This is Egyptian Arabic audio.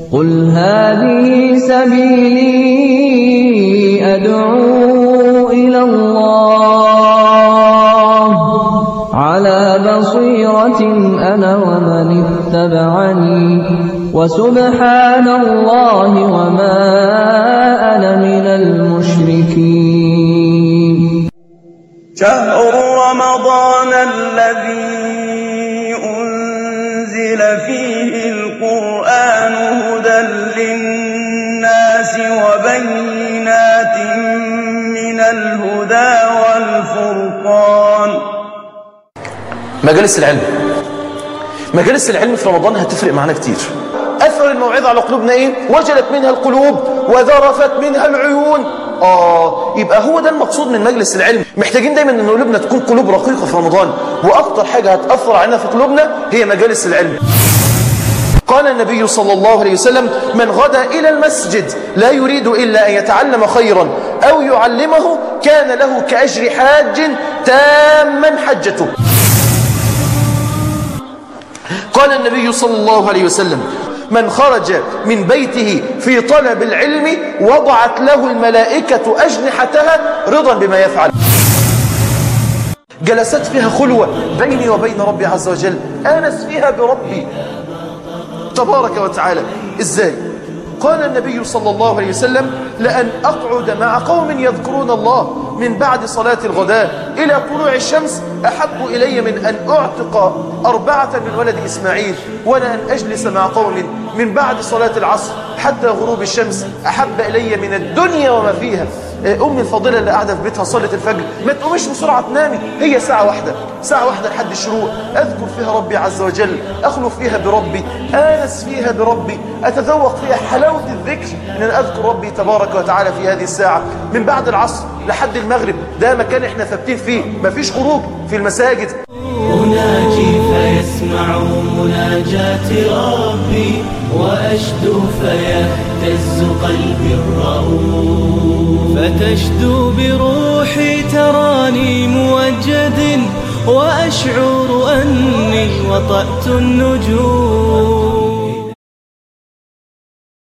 قل هذه سبيلي أدعو إلى الله على بصيرة أنا ومن اتبعني وسبحان الله وما أنا من المشركين شهر رمضان الذي أنزل فيه القرآن هدى للناس وبينات من الهدى والفرقان مجالس العلم مجالس العلم في رمضان هتفرق معانا كتير أثر الموعظة على قلوبنا إيه؟ وجلت منها القلوب وذرفت منها العيون آه يبقى هو ده المقصود من مجلس العلم محتاجين دايما أن قلوبنا تكون قلوب رقيقة في رمضان وأكتر حاجة هتأثر علينا في قلوبنا هي مجالس العلم قال النبي صلى الله عليه وسلم من غدا إلى المسجد لا يريد إلا أن يتعلم خيرا أو يعلمه كان له كأجر حاج تاما حجته قال النبي صلى الله عليه وسلم من خرج من بيته في طلب العلم وضعت له الملائكة أجنحتها رضا بما يفعل جلست فيها خلوة بيني وبين ربي عز وجل آنس فيها بربي تبارك وتعالى إزاي؟ قال النبي صلى الله عليه وسلم لأن أقعد مع قوم يذكرون الله من بعد صلاة الغداء إلى طلوع الشمس أحب إلي من أن أعتق أربعة من ولد إسماعيل ولا أن أجلس مع قوم من بعد صلاة العصر حتى غروب الشمس أحب إلي من الدنيا وما فيها أمي الفاضلة اللي قاعدة في بيتها صلت الفجر ما تقومش بسرعة تنامي هي ساعة واحدة ساعة واحدة لحد الشروق أذكر فيها ربي عز وجل أخلو فيها بربي آنس فيها بربي أتذوق فيها حلاوة الذكر أن أنا أذكر ربي تبارك وتعالى في هذه الساعة من بعد العصر لحد المغرب ده مكان احنا ثابتين فيه مفيش خروج في المساجد أناجي فيسمع مناجات ربي وأشدو فيهتز قلبي الرؤوف فتشدو بروحي تراني موجد وأشعر أني وطأت النجوم